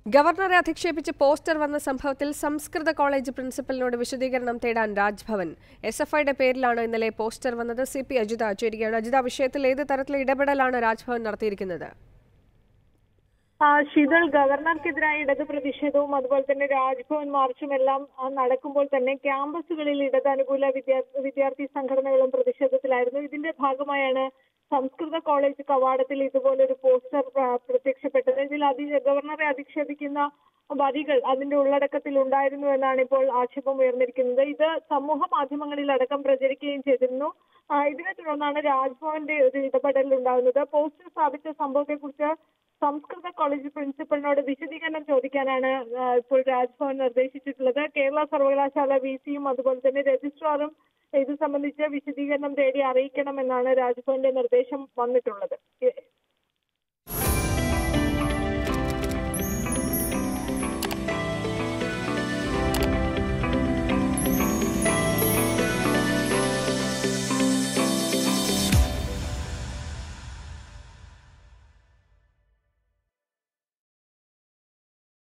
ഗവർണറെ അധിക്ഷേപിച്ച് പോസ്റ്റർ വന്ന സംഭവത്തിൽ സംസ്കൃത കോളേജ് പ്രിൻസിപ്പലിനോട് വിശദീകരണം തേടാൻ രാജ്ഭവൻ എസ് എഫ് ഐയുടെ പേരിലാണ് ഇന്നലെ പോസ്റ്റർ വന്നത് സി പി അജിത ചേരുകയാണ് അജിത വിഷയത്തിൽ ഏത് തരത്തിലെ ഇടപെടലാണ് രാജ്ഭവൻ നടത്തിയിരിക്കുന്നത് ആ, ശീതൾ ഗവർണർക്കെതിരായ ഇടത് പ്രതിഷേധവും അതുപോലെ തന്നെ രാജ്ഭവൻ മാർച്ചും എല്ലാം ആ, നടക്കുമ്പോൾ തന്നെ ക്യാമ്പസുകളിൽ ഇടത് അനുകൂല വിദ്യാർത്ഥി വിദ്യാർത്ഥി സംഘടനകളും പ്രതിഷേധത്തിലായിരുന്നു ഇതിന്റെ ഭാഗമായാണ് സംസ്കൃത കോളേജ് കവാടത്തിൽ ഇതുപോലൊരു പോസ്റ്റർ ആ, പ്രത്യക്ഷപ്പെട്ടത് ഇതിൽ അധി ഗവർണറെ അധിക്ഷേപിക്കുന്ന വരികൾ അതിന്റെ ഉള്ളടക്കത്തിൽ ഉണ്ടായിരുന്നു എന്നാണ് ഇപ്പോൾ ആക്ഷേപം ഉയർന്നിരിക്കുന്നത് ഇത് സമൂഹ മാധ്യമങ്ങളിൽ അടക്കം പ്രചരിക്കുകയും ചെയ്തിരുന്നു ആ, ഇതിനെ തുടർന്നാണ് രാജ്ഭവന്റെ ഒരു ഇടപെടൽ ഉണ്ടാകുന്നത് പോസ്റ്റർ സ്ഥാപിച്ച സംഭവത്തെക്കുറിച്ച് സംസ്കൃത കോളേജ് പ്രിൻസിപ്പലിനോട് വിശദീകരണം ചോദിക്കാനാണ് ആ, ഇപ്പോൾ രാജ്ഭവൻ നിർദ്ദേശിച്ചിട്ടുള്ളത് കേരള സർവകലാശാല വി സിയും അതുപോലെ തന്നെ രജിസ്ട്രാറും ഇത് സംബന്ധിച്ച് വിശദീകരണം തേടി അറിയിക്കണമെന്നാണ് രാജ്ഭവന്റെ നിർദ്ദേശം വന്നിട്ടുള്ളത്